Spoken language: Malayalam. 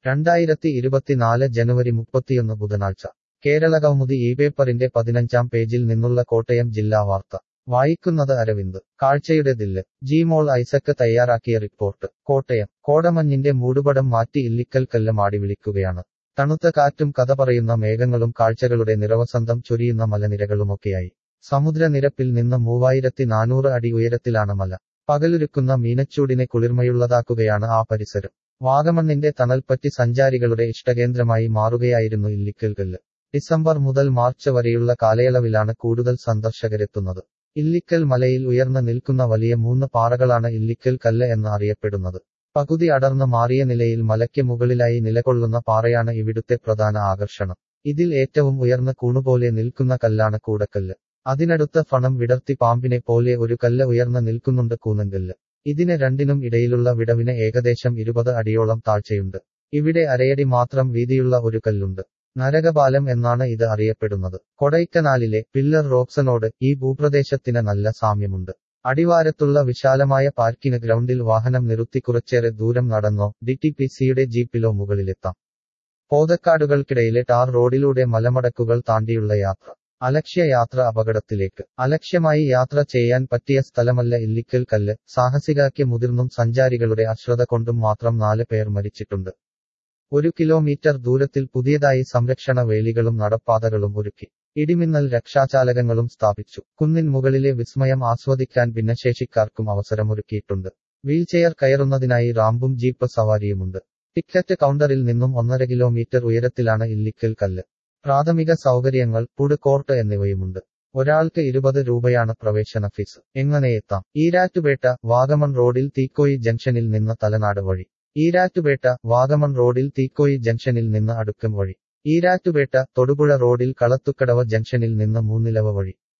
രണ്ടായിരത്തി ഇരുപത്തിനാല് ജനുവരി മുപ്പത്തിയൊന്ന് ബുധനാഴ്ച കേരളകൗമുദി ഈ പേപ്പറിന്റെ പതിനഞ്ചാം പേജിൽ നിന്നുള്ള കോട്ടയം ജില്ലാ വാർത്ത വായിക്കുന്നത് അരവിന്ദ് കാഴ്ചയുടെ ദില്ല് ജിമോൾ ഐസക്ക് തയ്യാറാക്കിയ റിപ്പോർട്ട് കോട്ടയം കോടമഞ്ഞിന്റെ മൂടുപടം മാറ്റി ഇല്ലിക്കൽ കല്ല് മാടി വിളിക്കുകയാണ് തണുത്ത കാറ്റും കഥ പറയുന്ന മേഘങ്ങളും കാഴ്ചകളുടെ നിറവസന്തം ചൊരിയുന്ന മലനിരകളുമൊക്കെയായി സമുദ്രനിരപ്പിൽ നിന്ന് മൂവായിരത്തി നാനൂറ് അടി ഉയരത്തിലാണ് മല പകലുരുക്കുന്ന മീനച്ചൂടിനെ കുളിർമയുള്ളതാക്കുകയാണ് ആ പരിസരം വാഗമണ്ണിന്റെ തണൽപ്പറ്റി സഞ്ചാരികളുടെ ഇഷ്ടകേന്ദ്രമായി മാറുകയായിരുന്നു ഇല്ലിക്കൽ കല്ല് ഡിസംബർ മുതൽ മാർച്ച് വരെയുള്ള കാലയളവിലാണ് കൂടുതൽ സന്ദർശകരെത്തുന്നത് ഇല്ലിക്കൽ മലയിൽ ഉയർന്നു നിൽക്കുന്ന വലിയ മൂന്ന് പാറകളാണ് ഇല്ലിക്കൽ കല്ല് എന്ന് അറിയപ്പെടുന്നത് പകുതി അടർന്നു മാറിയ നിലയിൽ മലയ്ക്ക് മുകളിലായി നിലകൊള്ളുന്ന പാറയാണ് ഇവിടുത്തെ പ്രധാന ആകർഷണം ഇതിൽ ഏറ്റവും ഉയർന്ന കൂണുപോലെ നിൽക്കുന്ന കല്ലാണ് കൂടക്കല്ല് അതിനടുത്ത ഫണം വിടർത്തി പാമ്പിനെ പോലെ ഒരു കല്ല് ഉയർന്നു നിൽക്കുന്നുണ്ട് കൂനങ്കല്ല് ഇതിന് രണ്ടിനും ഇടയിലുള്ള വിടവിന് ഏകദേശം ഇരുപത് അടിയോളം താഴ്ചയുണ്ട് ഇവിടെ അരയടി മാത്രം വീതിയുള്ള ഒരു കല്ലുണ്ട് നരകപാലം എന്നാണ് ഇത് അറിയപ്പെടുന്നത് കൊടൈക്കനാലിലെ പില്ലർ റോക്സനോട് ഈ ഭൂപ്രദേശത്തിന് നല്ല സാമ്യമുണ്ട് അടിവാരത്തുള്ള വിശാലമായ പാർക്കിംഗ് ഗ്രൗണ്ടിൽ വാഹനം നിർത്തി കുറച്ചേറെ ദൂരം നടന്നോ ഡി ടി പി സിയുടെ ജീപ്പിലോ മുകളിലെത്താം പോതക്കാടുകൾക്കിടയിലെ ടാർ റോഡിലൂടെ മലമടക്കുകൾ താണ്ടിയുള്ള യാത്ര അലക്ഷ്യ യാത്ര അപകടത്തിലേക്ക് അലക്ഷ്യമായി യാത്ര ചെയ്യാൻ പറ്റിയ സ്ഥലമല്ല ഇല്ലിക്കൽ കല്ല് സാഹസികാക്കി മുതിർന്നും സഞ്ചാരികളുടെ അശ്രദ്ധ കൊണ്ടും മാത്രം നാല് പേർ മരിച്ചിട്ടുണ്ട് ഒരു കിലോമീറ്റർ ദൂരത്തിൽ പുതിയതായി സംരക്ഷണ വേലികളും നടപ്പാതകളും ഒരുക്കി ഇടിമിന്നൽ രക്ഷാചാലകങ്ങളും സ്ഥാപിച്ചു കുന്നിൻ മുകളിലെ വിസ്മയം ആസ്വദിക്കാൻ ഭിന്നശേഷിക്കാർക്കും അവസരമൊരുക്കിയിട്ടുണ്ട് വീൽചെയർ കയറുന്നതിനായി റാമ്പും ജീപ്പ് സവാരിയുമുണ്ട് ടിക്കറ്റ് കൗണ്ടറിൽ നിന്നും ഒന്നര കിലോമീറ്റർ ഉയരത്തിലാണ് ഇല്ലിക്കൽ കല്ല് പ്രാഥമിക സൗകര്യങ്ങൾ ഫുഡ് കോർട്ട് എന്നിവയുമുണ്ട് ഒരാൾക്ക് ഇരുപത് രൂപയാണ് പ്രവേശന ഫീസ് എങ്ങനെ എത്താം ഈരാറ്റുപേട്ട വാഗമൺ റോഡിൽ തീക്കോയി ജംഗ്ഷനിൽ നിന്ന് തലനാട് വഴി ഈരാറ്റുപേട്ട വാഗമൺ റോഡിൽ തീക്കോയി ജംഗ്ഷനിൽ നിന്ന് അടുക്കം വഴി ഈരാറ്റുപേട്ട തൊടുപുഴ റോഡിൽ കളത്തുക്കടവ ജംഗ്ഷനിൽ നിന്ന് മൂന്നിലവ വഴി